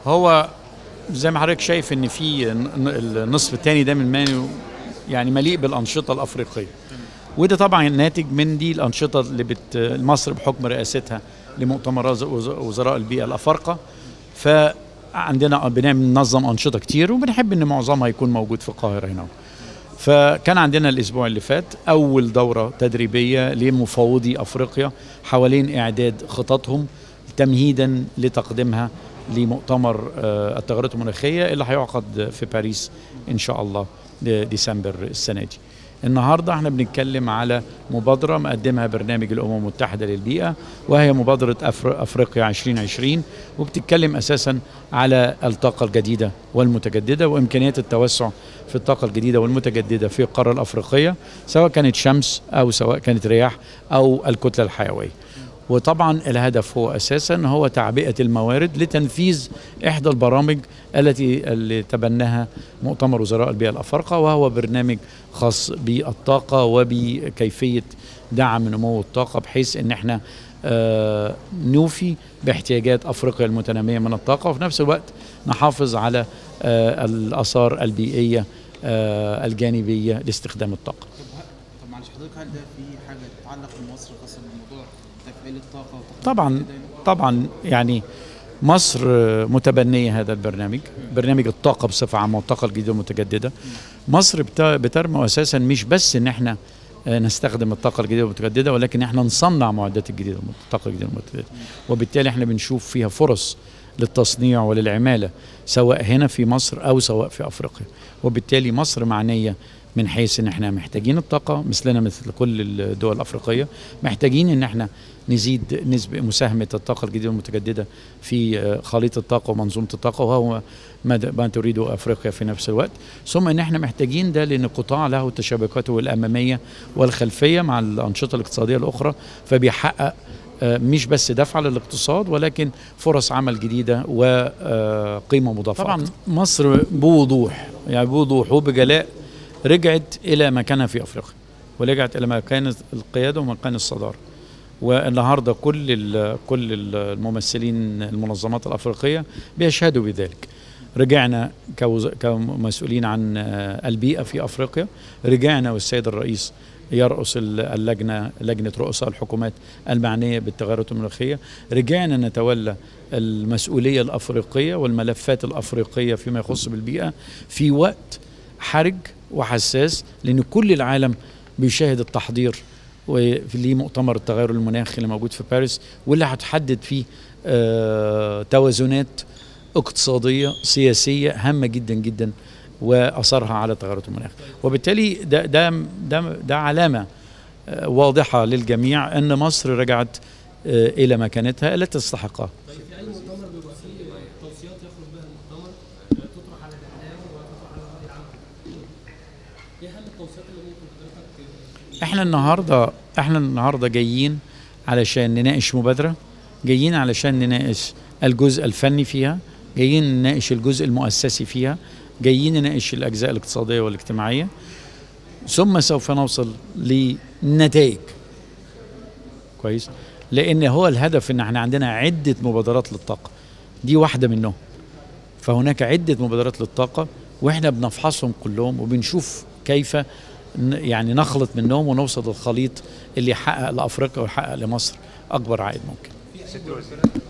هو زي ما حضرتك شايف ان في ن- النصف الثاني ده من مايو يعني مليء بالانشطه الافريقيه وده طبعا ناتج من دي الانشطه اللي بت مصر بحكم رئاستها لمؤتمر وز- وز- وزراء البيئه الافارقه فعندنا بنعمل ننظم انشطه كتير وبنحب ان معظمها يكون موجود في القاهره هنا فكان عندنا الاسبوع اللي فات اول دوره تدريبيه لمفوضي افريقيا حوالين اعداد خططهم تمهيدا لتقديمها لمؤتمر آه، التغيرات المناخيه اللي هيعقد في باريس ان شاء الله ديسمبر السنه دي. النهارده احنا بنتكلم على مبادره مقدمها برنامج الامم المتحده للبيئه وهي مبادره أفر- افريقيا 2020 وبتتكلم اساسا على الطاقه الجديده والمتجدده وامكانيات التوسع في الطاقه الجديده والمتجدده في القاره الافريقيه سواء كانت شمس او سواء كانت رياح او الكتله الحيويه. وطبعا الهدف هو اساسا هو تعبئه الموارد لتنفيذ احدى البرامج التي اللي تبناها مؤتمر وزراء البيئه الافارقه وهو برنامج خاص بالطاقه وبكيفيه دعم نمو الطاقه بحيث ان احنا آه، نوفي باحتياجات افريقيا المتناميه من الطاقه وفي نفس الوقت نحافظ على آه، الاثار البيئيه آه، الجانبيه لاستخدام الطاقه. طب معلش حضرتك هل ده في حاجه تتعلق بمصر خاصه بالموضوع تفعيل الطاقه وتقنية طبعا الجديدة؟ طبعا يعني مصر آه، متبنيه هذا البرنامج برنامج الطاقه بصفه عامه والطاقه الجديده والمتجدده مصر بت- بترمي اساسا مش بس ان احنا آه، نستخدم الطاقه الجديده والمتجدده ولكن احنا نصنع معدات الجديده الطاقه الجديده والمتجدده وبالتالي احنا بنشوف فيها فرص للتصنيع وللعماله سواء هنا في مصر او سواء في افريقيا وبالتالي مصر معنيه من حيث ان احنا محتاجين الطاقه مثلنا مثل كل الدول الافريقيه محتاجين ان احنا نزيد نسبة مساهمة الطاقة الجديدة والمتجددة في آه، خليط الطاقة ومنظومة الطاقة وهو ما د- ما تريده أفريقيا في نفس الوقت ثم أن احنا محتاجين ده لأن القطاع له تشابكاته الأمامية والخلفية مع الأنشطة الاقتصادية الأخرى فبيحقق آه، مش بس دفع للاقتصاد ولكن فرص عمل جديدة وقيمة مضافة طبعا مصر بوضوح يعني بوضوح وبجلاء رجعت إلى مكانها في أفريقيا ورجعت إلى مكان القيادة ومكان الصدارة والنهارده كل ال- كل ال- الممثلين المنظمات الافريقيه بيشهدوا بذلك رجعنا كوز- كمسؤولين عن آه، البيئه في افريقيا رجعنا والسيد الرئيس يرأس ال- اللجنه لجنه رؤساء الحكومات المعنيه بالتغيرات المناخيه رجعنا نتولى المسؤوليه الافريقيه والملفات الافريقيه فيما يخص بالبيئه في وقت حرج وحساس لان كل العالم بيشاهد التحضير لمؤتمر التغير المناخي اللي موجود في باريس واللي هتحدد فيه آه، توازنات اقتصاديه سياسيه هامه جدا جدا واثرها على تغيرات المناخ وبالتالي ده ده ده, ده علامه آه، واضحه للجميع ان مصر رجعت آه، الى مكانتها التي تستحقها طيب في اي مؤتمر بيبقى فيه توصيات يخرج بها المؤتمر آه، تطرح على الاعلام وتطرح على الراي العام ايه اهم التوصيات اللي ممكن حضرتك احنا النهارده احنا النهارده جايين علشان نناقش مبادره جايين علشان نناقش الجزء الفني فيها جايين نناقش الجزء المؤسسي فيها جايين نناقش الاجزاء الاقتصاديه والاجتماعيه ثم سوف نوصل لنتائج كويس لان هو الهدف ان احنا عندنا عده مبادرات للطاقه دي واحده منهم فهناك عده مبادرات للطاقه واحنا بنفحصهم كلهم وبنشوف كيف ن- يعني نخلط منهم ونوصل للخليط اللي يحقق لافريقيا ويحقق لمصر اكبر عائد ممكن